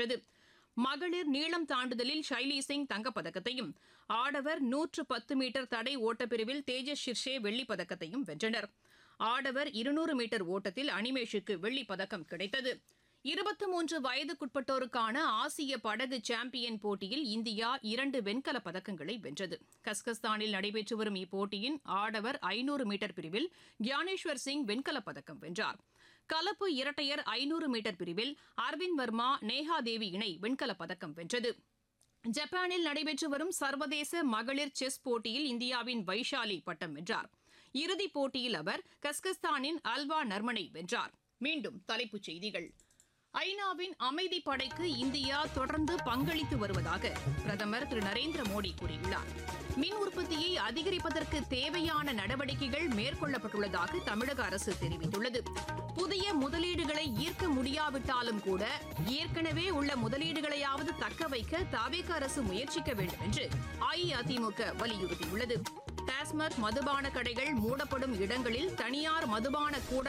வென்றது மகளிர் நீளம் தாண்டுதலில் ஷைலி சிங் தங்கப்பதக்கத்தையும் ஆடவர் நூற்று பத்து மீட்டர் தடை ஓட்டப்பிரிவில் தேஜஸ் ஷிர்ஷே வெள்ளிப் பதக்கத்தையும் வென்றனர் ஆடவர் இருநூறு மீட்டர் ஓட்டத்தில் அனிமேஷுக்கு வெள்ளிப் பதக்கம் கிடைத்தது இருபத்தி மூன்று வயதுக்குட்பட்டோருக்கான ஆசிய படகு சாம்பியன் போட்டியில் இந்தியா இரண்டு வெண்கலப் பதக்கங்களை வென்றது கஸ்கஸ்தானில் நடைபெற்று வரும் இப்போட்டியின் ஆடவர் ஐநூறு மீட்டர் பிரிவில் கியானேஸ்வர் சிங் வெண்கலப் பதக்கம் வென்றார் கலப்பு இரட்டையர் ஐநூறு மீட்டர் பிரிவில் அரவிந்த் வர்மா நேஹா தேவி இணை வெண்கலப் பதக்கம் வென்றது ஜப்பானில் நடைபெற்று வரும் சர்வதேச மகளிர் செஸ் போட்டியில் இந்தியாவின் வைஷாலி பட்டம் வென்றார் இறுதிப் போட்டியில் அவர் கஸ்கஸ்தானின் அல்வா நர்மனை வென்றார் மீண்டும் தலைப்புச் செய்திகள் ஐநாவின் அமைதி படைக்கு இந்தியா தொடர்ந்து பங்களித்து வருவதாக பிரதமர் திரு நரேந்திர மோடி கூறியுள்ளார் மின் உற்பத்தியை அதிகரிப்பதற்கு தேவையான நடவடிக்கைகள் மேற்கொள்ளப்பட்டுள்ளதாக தமிழக அரசு தெரிவித்துள்ளது புதிய முதலீடுகளை ஈர்க்க முடியாவிட்டாலும் கூட ஏற்கனவே உள்ள முதலீடுகளையாவது தக்க வைக்க தாவேக அரசு முயற்சிக்க வேண்டும் என்று அஇஅதிமுக வலியுறுத்தியுள்ளது டாஸ்மாக் மதுபான கடைகள் மூடப்படும் இடங்களில் தனியார் மதுபான கூட